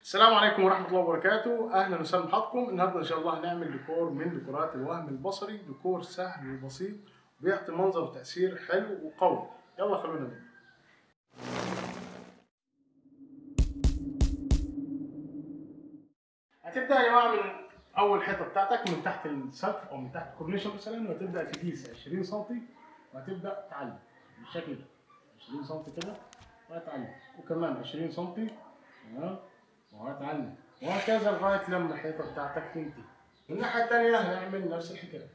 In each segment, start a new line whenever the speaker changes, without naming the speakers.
السلام عليكم ورحمة الله وبركاته، أهلا وسهلا بحضراتكم، النهارده إن شاء الله هنعمل ديكور من ديكورات الوهم البصري، ديكور سهل وبسيط بيعطي منظر وتأثير حلو وقوي، يلا خلونا نبدأ. هتبدأ يا جماعة من أول حتة بتاعتك من تحت السقف أو من تحت الكورنيشن مثلا وهتبدأ تقيس 20 سم وهتبدأ تعلم بالشكل ده 20 سم كده وهتعلم وكمان 20 سم تمام وهتعلم وهكذا لغايه لما الحيطه بتاعتك تنتهي الناحيه الثانيه هنعمل نفس الحكايه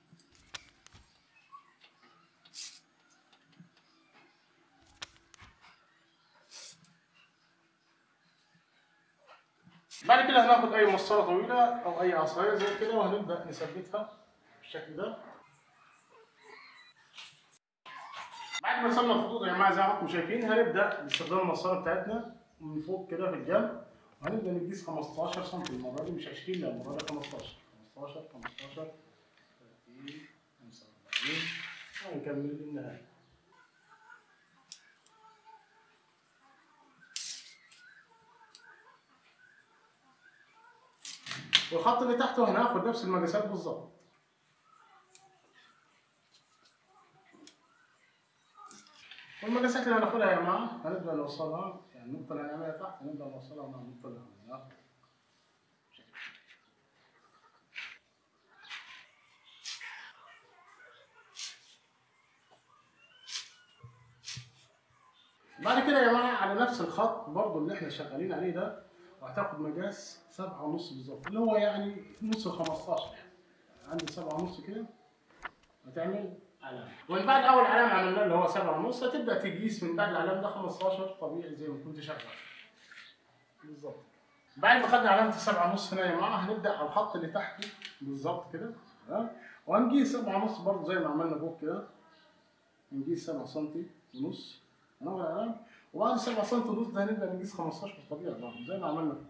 بعد كده هناخد اي مسطره طويله او اي عصايه زي كده وهنبدا نثبتها بالشكل ده بعد ما وصلنا الخطوط يا جماعه زي ما انتم شايفين هنبدا باستخدام المسطره بتاعتنا من فوق كده في الجنب وهنبدا نقيس 15 سم المره دي مش 20 لا المره دي 15 15 15 30 45 وهنكمل للنهايه والخط اللي تحته هناخد نفس المقاسات بالظبط والمقاسات اللي هناخدها يا جماعه هنبدا نوصلها يعني النقطه اللي هنعملها تحت هنبدا نوصلها مع النقطه اللي عملناها بعد كده يا جماعه على نفس الخط برضو اللي احنا شغالين عليه ده وهتاخد مقاس سبعة ونص بالظبط اللي هو يعني نص 15 يعني عندي سبعة ونص كده هتعمل علامة ومن بعد أول علامة عملناها اللي هو سبعة ونص هتبدأ تقيس من بعد العلامة ده 15 طبيعي زي ما كنت شغال بالظبط بعد ما خدنا علامة السبعة ونص هنا يا جماعة هنبدأ على الخط اللي تحته بالظبط كده تمام وهنقيس سبعة ونص برضه زي ما عملنا فوق كده هنقيس سبعة سنتي ونص هناخد علامة وبعد السبعة سنتي ونص ده هنبدأ نقيس 15 طبيعي برضه زي ما عملنا فوق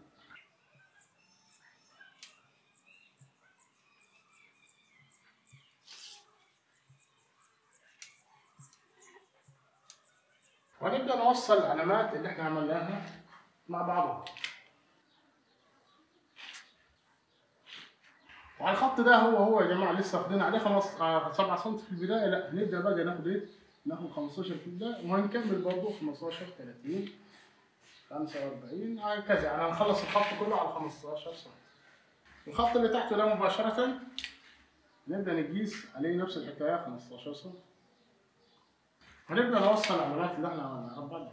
وهنبدأ نوصل العلامات اللي احنا عملناها مع بعضها وعلى الخط ده هو هو يا جماعة لسه واخدين عليه خمس آه 7 سم في البداية لا هنبدأ بقى ناخد ايه؟ ناخد 15 في البداية وهنكمل برضه 15 30 45 هكذا يعني هنخلص الخط كله على 15 سم الخط اللي تحته ده مباشرة نبدأ نقيس عليه نفس الحكاية 15 سم هنبدأ نوصل العلامات اللي احنا عملناها ببعض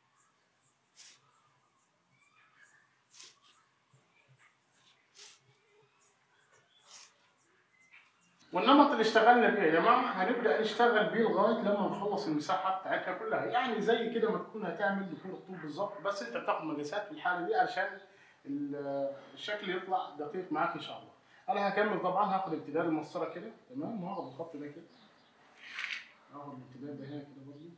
والنمط اللي اشتغلنا بيه يا جماعة هنبدأ نشتغل بيه لغاية لما نخلص المساحة بتاعتها كلها يعني زي كده ما تكون هتعمل ديكور الطوب بالظبط بس انت بتاخد مقاسات في الحالة دي علشان الشكل يطلع دقيق معاك ان شاء الله انا هكمل طبعا هاخد امتداد المسطرة كده تمام وهاخد الخط ده كده هاخد الامتداد ده هنا كده برضه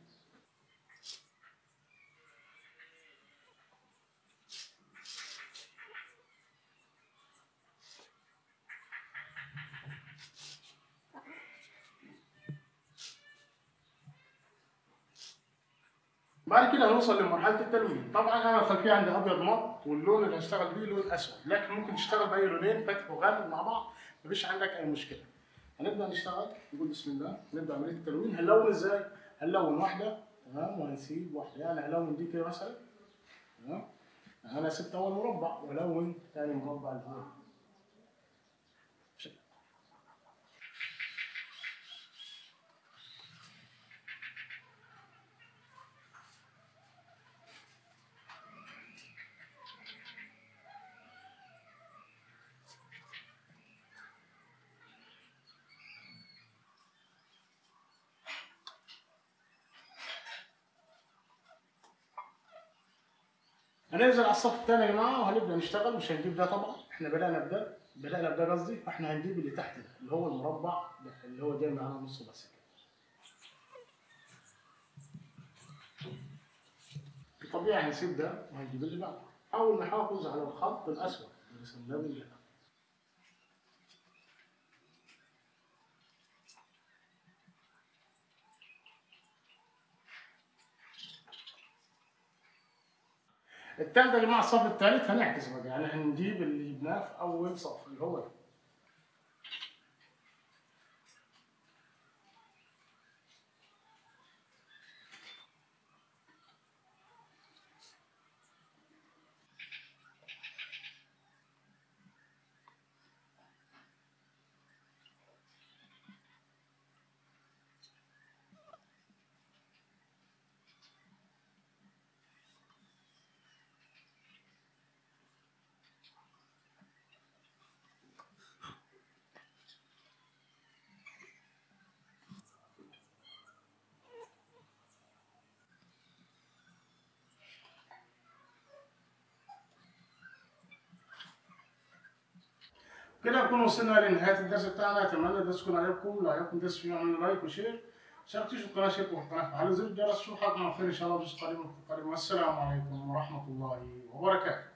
بعد كده هنوصل لمرحلة التلوين، طبعا أنا الخلفية عندي أبيض مط واللون اللي هشتغل بيه لون أسود، لكن ممكن تشتغل بأي لونين فاتح وغامق مع بعض مفيش عندك أي مشكلة. هنبدأ نشتغل نقول بسم الله نبدأ عملية التلوين، هنلون إزاي؟ هنلون واحدة تمام وهنسيب واحدة، يعني هلون دي كده مثلا تمام؟ أنا سبت أول مربع وألون ثاني مربع اللي هو هننزل على الصف الثاني يا جماعه وهنبدا نشتغل مش هنجيب ده طبعا احنا بدانا بده بدانا بده قصدي فاحنا هنجيب اللي تحت ده اللي هو المربع ده اللي هو جاي معانا نصه بس كده طبيعي هنسيب ده وهنجيب اللي بعده حاول نحافظ على الخط الاسود اللي رسمناه بالجنب التالت يا جماعه الصف التالت هنعكس بقى يعني هنجيب اللي جبناه في اول صف اللي هو ده. كده نكون وصلنا لنهايه الدرس بتاعنا اتمنى الدرس يكون عجبكم لو عجبكم الدرس فيه اعملوا لايك وشير شاركوا في القناه شاركوا في القناه فعلوا زر الجرس اشوفكم على خير ان شاءالله في الدرس القادم والسلام عليكم ورحمه الله وبركاته